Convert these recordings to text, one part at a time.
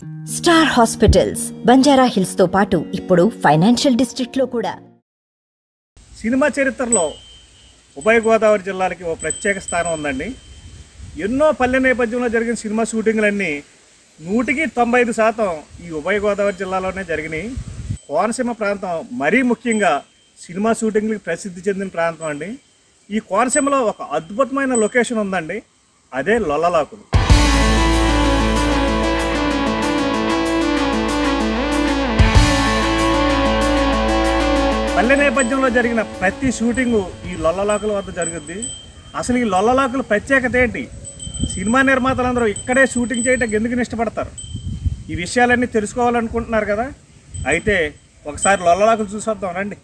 Star hospitals Banjara hills తో పాటు ఇప్పుడు ఫైనాన్షియల్ డిస్ట్రిక్ట్ లో కూడా సినిమా చరిత్రలో ఉభయ గోదావరి జిల్లాలకి ఓ ప్రత్యేక స్థానం ఉందండి ఎన్నో పల్లె నేపథ్యంలో జరిగిన సినిమా షూటింగ్లన్నీ నూటికి తొంభై ఐదు శాతం ఈ ఉభయ గోదావరి జిల్లాలోనే జరిగినాయి కోనసీమ ప్రాంతం మరీ ముఖ్యంగా సినిమా షూటింగ్లకి ప్రసిద్ధి చెందిన ప్రాంతం అండి ఈ కోనసీమలో ఒక అద్భుతమైన లొకేషన్ ఉందండి అదే లొల్లలాకులు పల్లె నేపథ్యంలో జరిగిన ప్రతి షూటింగు ఈ లొల్లలాకుల వద్ద జరుగుద్ది అసలు ఈ లొల్లలాకుల ప్రత్యేకత ఏంటి సినిమా నిర్మాతలందరూ ఇక్కడే షూటింగ్ చేయడానికి ఎందుకు ఇష్టపడతారు ఈ విషయాలన్నీ తెలుసుకోవాలనుకుంటున్నారు కదా అయితే ఒకసారి లొల్లలాకులు చూసొద్దాం రండి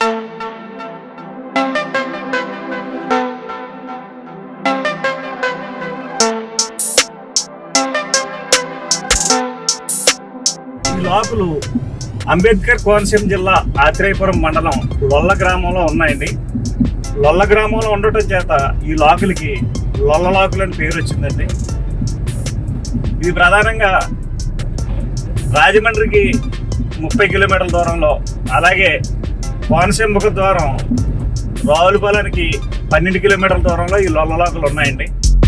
ఈ లోకులు అంబేద్కర్ కోనసీమ జిల్లా ఆత్రేయపురం మండలం లొల్ల గ్రామంలో ఉన్నాయండి లొల్ల గ్రామంలో ఉండటం చేత ఈ లాకులకి లొల్ల లాకులు అని పేరు వచ్చిందండి ఇది ప్రధానంగా రాజమండ్రికి ముప్పై కిలోమీటర్ల దూరంలో అలాగే కోనసీమ ముఖ ద్వారం రావులపాలెనికి పన్నెండు కిలోమీటర్ల దూరంలో ఈ లొల్ల లాకులు ఉన్నాయండి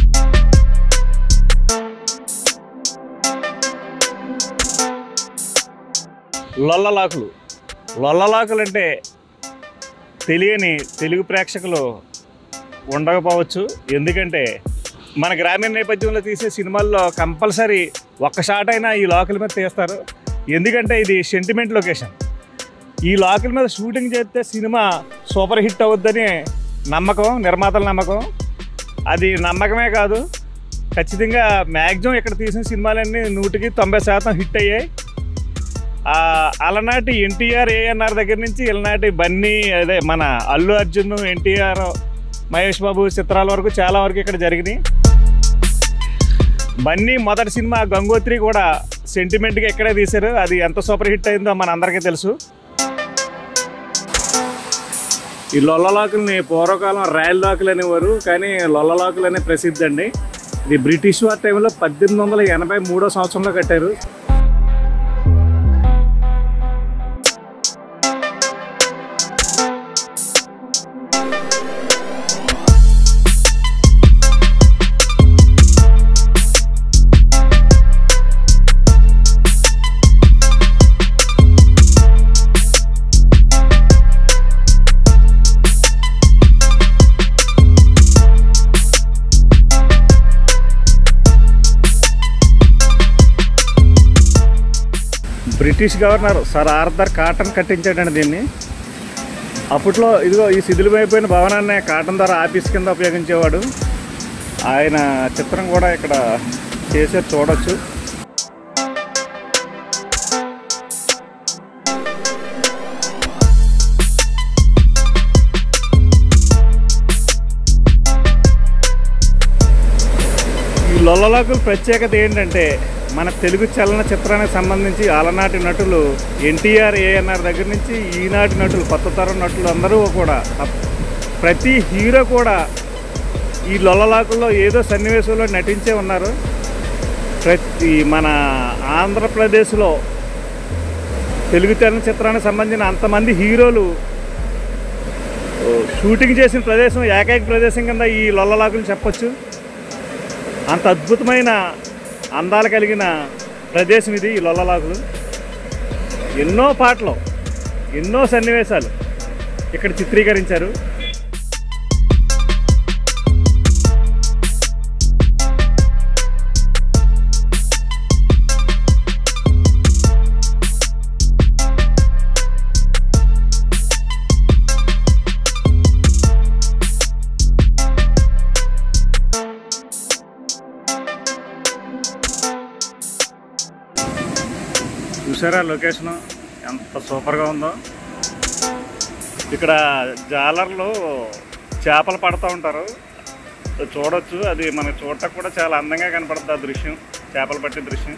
లొల్లలాకులు లొల్లలాకులు అంటే తెలియని తెలుగు ప్రేక్షకులు ఉండకపోవచ్చు ఎందుకంటే మన గ్రామీణ నేపథ్యంలో తీసే సినిమాల్లో కంపల్సరీ ఒక్క షాట్ అయినా ఈ లాకుల మీద తీస్తారు ఎందుకంటే ఇది సెంటిమెంట్ లొకేషన్ ఈ లాకుల మీద షూటింగ్ చేస్తే సినిమా సూపర్ హిట్ అవుద్దని నమ్మకం నిర్మాతల నమ్మకం అది నమ్మకమే కాదు ఖచ్చితంగా మ్యాక్సిమం ఇక్కడ తీసిన సినిమాలన్నీ నూటికి తొంభై శాతం హిట్ అయ్యాయి ఆ, అలనాటి ఎన్టీఆర్ ఏఎన్ఆర్ దగ్గర నుంచి ఇలనాటి బన్నీ అదే మన అల్లు అర్జున్ ఎన్టీఆర్ మహేష్ బాబు చిత్రాల వరకు చాలా వరకు ఇక్కడ జరిగినాయి బన్నీ మొదటి సినిమా గంగోత్రి కూడా సెంటిమెంట్గా ఇక్కడే తీశారు అది ఎంత సూపర్ హిట్ అయిందో మన అందరికీ తెలుసు ఈ లొల్లలాకుల్ని పూర్వకాలం రాయల్ లాకులు అనేవారు కానీ లొల్లలాకులు అనే ప్రసిద్ధి అండి ఇది బ్రిటిష్ వారి టైంలో పద్దెనిమిది వందల ఎనభై మూడో సంవత్సరంలో కట్టారు British governor sir Arthur Cotton కట్టించాడండి దీన్ని అప్పట్లో ఇదిగో ఈ శిథిలమైపోయిన భవనాన్ని కాటన్ ద్వారా ఆఫీస్ కింద ఉపయోగించేవాడు ఆయన చిత్రం కూడా ఇక్కడ చేసేది చూడొచ్చు ఈ లొల్లలాకుల ప్రత్యేకత ఏంటంటే మన తెలుగు చలన చిత్రానికి సంబంధించి అలనాటి నటులు ఎన్టీఆర్ ఏఎన్ఆర్ దగ్గర నుంచి ఈనాటి నటులు కొత్త తరం నటులు అందరూ కూడా తప్- ప్రతి హీరో కూడా ఈ లొల్లలాకుల్లో ఏదో సన్నివేశంలో నటించే ఉన్నారు ప్రతి మన ఆంధ్రప్రదేశ్లో తెలుగు చలనచిత్రానికి సంబంధించిన అంతమంది హీరోలు ఓ, షూటింగ్ చేసిన ప్రదేశం ఏకైక ప్రదేశం కింద ఈ లొల్లలాకులు చెప్పొచ్చు అంత అద్భుతమైన అందాలు కలిగిన ప్రదేశం ఇది ఈ లొల్లలాకులు ఎన్నో పాటలు ఎన్నో సన్నివేశాలు ఇక్కడ చిత్రీకరించారు చూసారా లొకేషన్ ఎంత సూపర్గా ఉందో ఇక్కడ జాలర్లు చేపలు పడుతూ ఉంటారు చూడొచ్చు అది మనకు చూడటానికి కూడా చాలా అందంగా కనపడుతుంది ఆ దృశ్యం చేపలు పట్టే దృశ్యం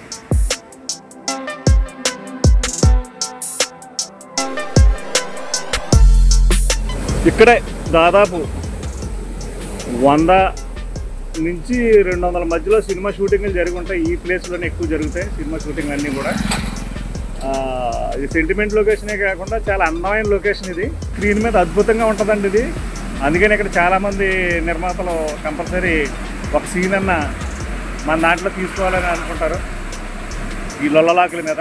ఇక్కడే దాదాపు వంద నుంచి రెండు వందల మధ్యలో సినిమా షూటింగ్లు జరిగి ఉంటాయి ఈ ప్లేస్లోనే ఎక్కువ జరుగుతాయి సినిమా షూటింగ్ అన్నీ కూడా ఆ, ఇది సెంటిమెంట్ లొకేషనే కాకుండా చాలా అందమైన లొకేషన్ ఇది స్క్రీన్ మీద అద్భుతంగా ఉంటుందండి ఇది అందుకని ఇక్కడ చాలామంది నిర్మాతలు కంపల్సరీ ఒక సీన్ అన్న మన దాంట్లో తీసుకోవాలని అనుకుంటారు ఈ లొల్లలాకుల మీద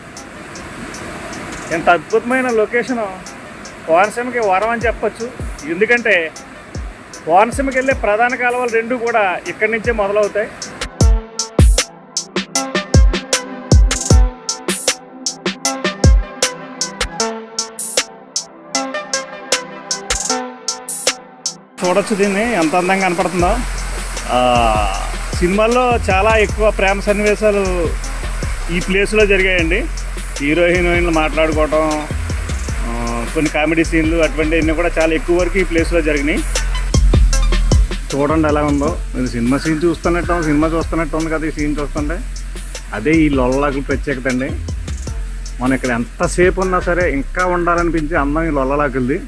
ఎంత అద్భుతమైన లొకేషన్ కోనసీమకి వరం అని చెప్పొచ్చు ఎందుకంటే కోనసీమకి వెళ్ళే ప్రధాన కాలువలు రెండు కూడా ఇక్కడి నుంచే మొదలవుతాయి చూడొచ్చు దీన్ని ఎంత అందంగా కనపడుతుందో ఆ, సినిమాల్లో చాలా ఎక్కువ ప్రేమ సన్నివేశాలు ఈ ప్లేస్లో జరిగాయండి హీరో హీరోయిన్లు మాట్లాడుకోవటం ఆ, కొన్ని కామెడీ సీన్లు అటువంటివన్నీ కూడా చాలా ఎక్కువ వరకు ఈ ప్లేస్లో జరిగినాయి చూడండి ఎలా ఉందో నేను సినిమా సీన్ చూస్తున్నట్టు సినిమా చూస్తున్నట్టు ఉంది కదా ఈ సీన్ చూస్తుంటే అదే ఈ లొల్లలాకుల ప్రత్యేకత అండి మనం ఇక్కడ ఎంతసేపు ఉన్నా సరే ఇంకా ఉండాలనిపించే అందం ఈ లొల్లలాకులది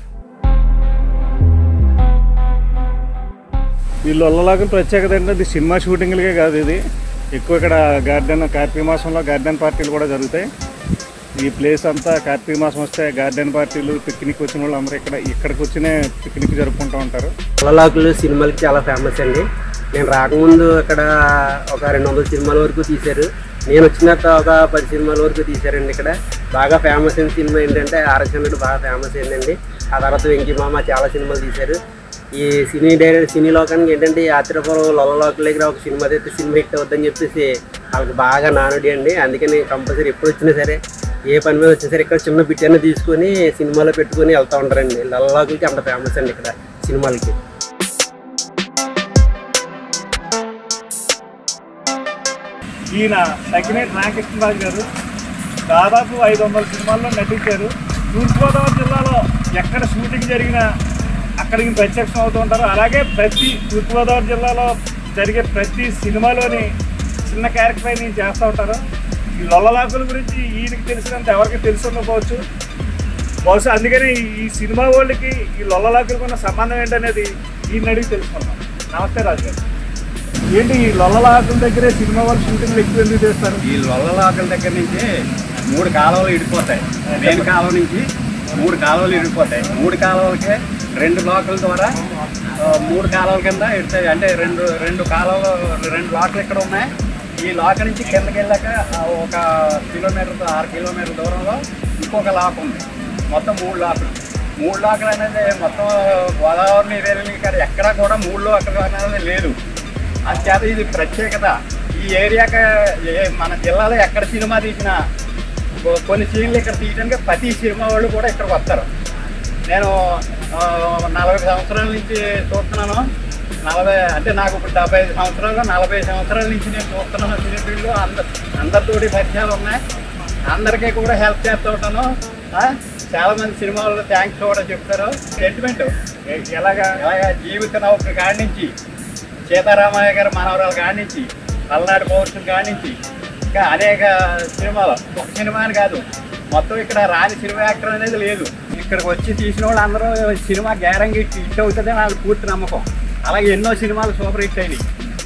ఈ లొల్లలాకుల ప్రత్యేకత ఏంటంటే ఇది సినిమా షూటింగ్లకే కాదు ఇది ఎక్కువ ఇక్కడ గార్డెన్ కార్తీక మాసంలో గార్డెన్ పార్టీలు కూడా జరుగుతాయి ఈ ప్లేస్ అంతా కార్తీక మాసం వస్తే గార్డెన్ పార్టీలు పిక్నిక్ వచ్చిన వాళ్ళు అందరూ ఇక్కడ ఇక్కడికి వచ్చినే పిక్నిక్ జరుపుకుంటూ ఉంటారు పొలలాకులు సినిమాలకి చాలా ఫేమస్ అండి నేను రాకముందు అక్కడ ఒక రెండు వందల సినిమాల వరకు తీశారు నేను వచ్చినాక ఒక పది సినిమాల వరకు తీశారండి ఇక్కడ బాగా ఫేమస్ అయిన సినిమా ఏంటంటే ఆరచంద్రుడు బాగా ఫేమస్ అయిందండి ఆ తర్వాత వెంకీ మామ చాలా సినిమాలు తీశారు ఈ సినీ డైరెక్ట్ సినీ లోకానికి ఏంటంటే ఈ ఆత్రపురం లొల్లలోకల దగ్గర ఒక సినిమా అయితే సినిమా హిట్ అవుద్దని చెప్పేసి వాళ్ళకి బాగా నానుడి అండి అందుకని కంపల్సరీ ఎప్పుడు వచ్చినా సరే ఏ పని మీద వచ్చినా సరే ఇక్కడ చిన్న బిట్ అయినా తీసుకొని సినిమాలో పెట్టుకొని వెళ్తూ ఉంటారండి లొల్లలోకలకి అంత ఫేమస్ అండి ఇక్కడ సినిమాలకి ఈయన సెకండ్ రామకృష్ణరాజు గారు దాదాపు ఐదు వందల సినిమాల్లో నటించారు తూర్పుగోదావరి జిల్లాలో ఎక్కడ షూటింగ్ జరిగినా అక్కడికి ప్రత్యక్షం అవుతూ ఉంటారు అలాగే ప్రతి తూర్పుగోదావరి జిల్లాలో జరిగే ప్రతి సినిమాలోని చిన్న క్యారెక్టర్ అయిన ఈయన చేస్తూ ఉంటారు ఈ లొల్లలాకుల గురించి ఈయనకి తెలిసినంత ఎవరికి తెలిసి ఉండకపోవచ్చు బహుశా అందుకని ఈ సినిమా వాళ్ళకి ఈ లొల్లలాకులకు ఉన్న సంబంధం ఏంటనేది ఈయన అడిగి తెలుసుకున్నాం నమస్తే రాజు గారు ఏంటి ఈ లొల్లలాకుల దగ్గరే సినిమా వాళ్ళు షూటింగ్లు ఎక్కువ ఎందుకు చేస్తారు ఈ లొల్లలాకల దగ్గర నుంచి మూడు కాలువలు ఇడిపోతాయి మెయిన్ కాలువ నుంచి మూడు కాలువలు ఇడిపోతాయి మూడు కాలువలకి రెండు లోకల ద్వారా ఆ, మూడు కాలువల కింద ఇడతాయి అంటే రెండు రెండు కాలువలు రెండు లోకలు ఇక్కడ ఉన్నాయి ఈ లోక నుంచి కిందకి వెళ్ళాక ఆ, ఒక కిలోమీటర్ ఆరు కిలోమీటర్ల దూరంలో ఇంకొక లాక్ ఉంది మొత్తం మూడు లాకులు మూడు లాకులు అనేది మొత్తం గోదావరి నీరేళ్ళు ఇక్కడ ఎక్కడా కూడా మూడు లాకులు అనేది లేదు అంచేత ఇది ప్రత్యేకత ఈ ఏరియాకి ఏ- మన జిల్లాలో ఎక్కడ సినిమా తీసినా కొ- కొన్ని సీన్లు ఇక్కడ తీయడానికి ప్రతి సినిమా వాళ్ళు కూడా ఇక్కడికి వస్తారు నేను ఆ, నలభై సంవత్సరాల నుంచి చూస్తున్నాను నలభై అంటే నాకు ఇప్పుడు డెబ్బై ఐదు సంవత్సరాలు నలభై సంవత్సరాల నుంచి నేను చూస్తున్నాను సినీ ఫీల్డ్లో అందరు అందరితోటి పరిచయాలు ఉన్నాయి అందరికీ కూడా హెల్ప్ చేస్తూ ఉంటాను ఆ, చాలా మంది సినిమా వాళ్ళు థ్యాంక్స్ కూడా చెప్తారు సెంటిమెంట్ ఎలాగా అలాగే జీవిత నౌక కాడి నుంచి సీతారామయ్య గారి మనవరాలు కాడి నుంచి పల్నాడు పౌరుషులు కాడి నుంచి ఇంకా అనేక సినిమాలు ఒక సినిమా అని కాదు మొత్తం ఇక్కడ రాని సినిమా యాక్టర్ అనేది లేదు ఇక్కడికి వచ్చి తీసిన వాళ్ళు అందరూ సినిమా గ్యారంటీ హిట్ అవుతుంది నాకు పూర్తి నమ్మకం అలాగే ఎన్నో సినిమాలు సూపర్ హిట్ అయినాయి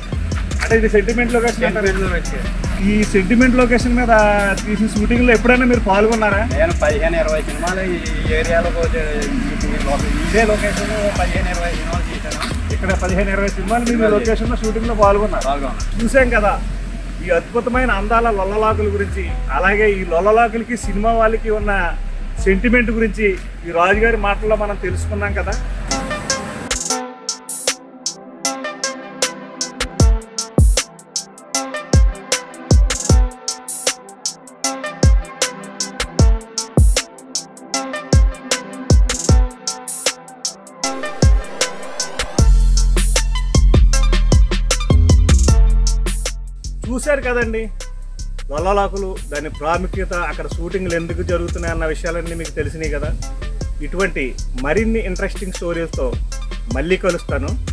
అంటే ఇది సెంటిమెంట్ లొకేషన్ అంటారు సెంటిమెంట్లు వచ్చాయి. ఈ సెంటిమెంట్ లొకేషన్ మీద తీసిన షూటింగ్ లో ఎప్పుడైనా మీరు పాల్గొన్నారా నేను పదిహేను ఇరవై సినిమాలు ఈ ఏరియాలో పోతే- ఈ లొ- ఇదే లొకేషన్ పదిహేను ఇరవై సినిమాలు తీశాను ఇక్కడ పదిహేను ఇరవై సినిమాలు మీరు లొకేషన్ లో షూటింగ్ లో పాల్గొన్నారు బాగా చూసాం కదా ఈ అద్భుతమైన అందాల లొల్లలాకుల గురించి అలాగే ఈ లొల్లలాకులకి సినిమా వాళ్ళకి ఉన్న సెంటిమెంట్ గురించి ఈ రాజుగారి మాటల్లో మనం తెలుసుకున్నాం కదా చూశారు కదండి లొల్లలాకులు దాని ప్రాముఖ్యత అక్కడ షూటింగ్లు ఎందుకు జరుగుతున్నాయి అన్న విషయాలన్నీ మీకు తెలిసినాయి కదా ఇటువంటి మరిన్ని ఇంట్రెస్టింగ్ స్టోరీస్తో మళ్ళీ కలుస్తాను